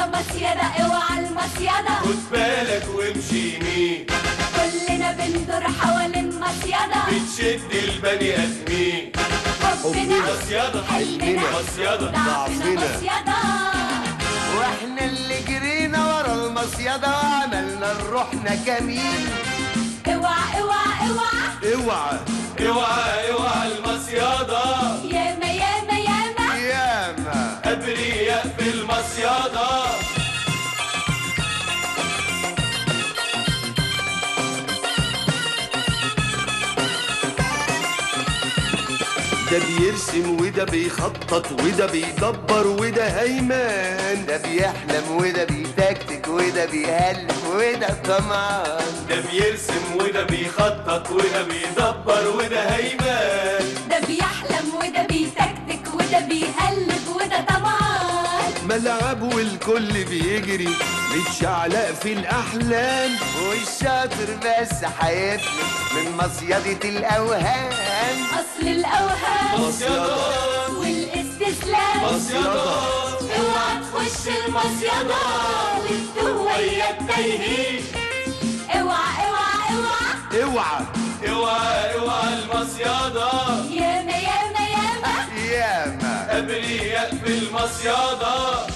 مصيدة اوعى المصيدة خد بالك وامشي يمين كلنا بندور حوالين مصيدة بتشد البني ادمين حبنا مصيدة حلمنا مصيدة ضعفنا مصيدة واحنا اللي جرينا ورا المصيدة وعملنا لروحنا كمين اوعى اوعى اوعى اوعى اوعى اوعى المصيدة ياما ياما ياما ياما ابرياء في المصيدة ده بيرسم وده بيخطط وده بيدبر وده هيمان ده بيحلم وده بيتكتك وده بيهلم وده طمعان ده بيرسم وده بيخطط وده بيدبر وده هيمان ده بيحلم وده بيتكتك وده بيقلب وده طبعا ملعب والكل بيجري متشعلق في الأحلام والشاطر بس هيفلت من مصيدة الأوهام اصل الاوهام مصيدة والاستسلام مصيدة اوعى تخش المصيدة وانتوا ويا التايهين اوعى اوعى اوعى اوعى اوعى اوعى المصيدة ياما ياما ياما ياما ابرياء في المصيدة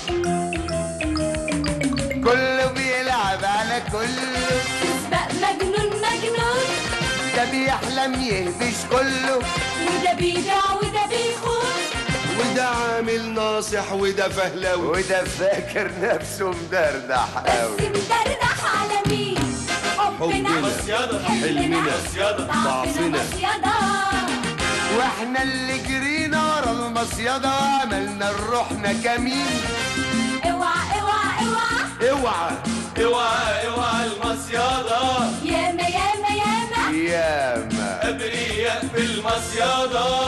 كله بيلعب على كله سبق مجنون مجنون ده بيحلم يهبش كله وده بيبيع وده بيخون وده عامل ناصح وده فهلوي وده فاكر نفسه مدردح بس قوي مدردح على مين حبنا حبنا، مصيدة حلمنا مصيدة ضعفنا مصيدة واحنا اللي جرينا ورا المصيدة وعملنا لروحنا كمين اوعى اوعى اوعى اوعى اوعى اوعى المصيدة ياما ياما ياما ياما ابرياء في المصيدة